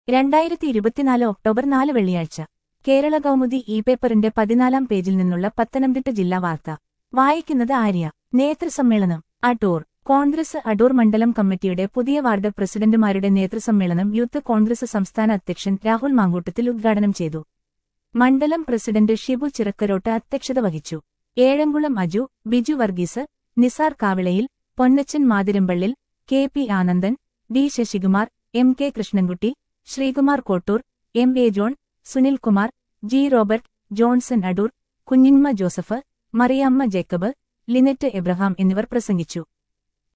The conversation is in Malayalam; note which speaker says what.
Speaker 1: രണ്ടായിരത്തി ഇരുപത്തിനാല് ഒക്ടോബർ നാല് വെള്ളിയാഴ്ച കേരള കൗമുദി ഇ പേപ്പറിന്റെ പതിനാലാം പേജിൽ നിന്നുള്ള പത്തനംതിട്ട ജില്ലാ വാർത്ത വായിക്കുന്നത് ആര്യ നേതൃസമ്മേളനം അടൂർ കോൺഗ്രസ് അടൂർ മണ്ഡലം കമ്മിറ്റിയുടെ പുതിയ വാർഡ് പ്രസിഡന്റുമാരുടെ നേതൃസമ്മേളനം യൂത്ത് കോൺഗ്രസ് സംസ്ഥാന അധ്യക്ഷൻ രാഹുൽ മാങ്കൂട്ടത്തിൽ ഉദ്ഘാടനം ചെയ്തു മണ്ഡലം പ്രസിഡന്റ് ഷിബു ചിറക്കരോട്ട് അധ്യക്ഷത വഹിച്ചു Ezhamkulam Aju Biju Varghese Nisar Kavilayil Ponnachan Mathirampallil K P Anandan D Sasikumar M K Krishnankutty Sreekumar Kottoor M A John Sunilkumar G Robert Johnson Adoor Kunjinma Joseph Mariamma Jacob Lynette Abraham എന്നിവർ പ്രസംഗിച്ചു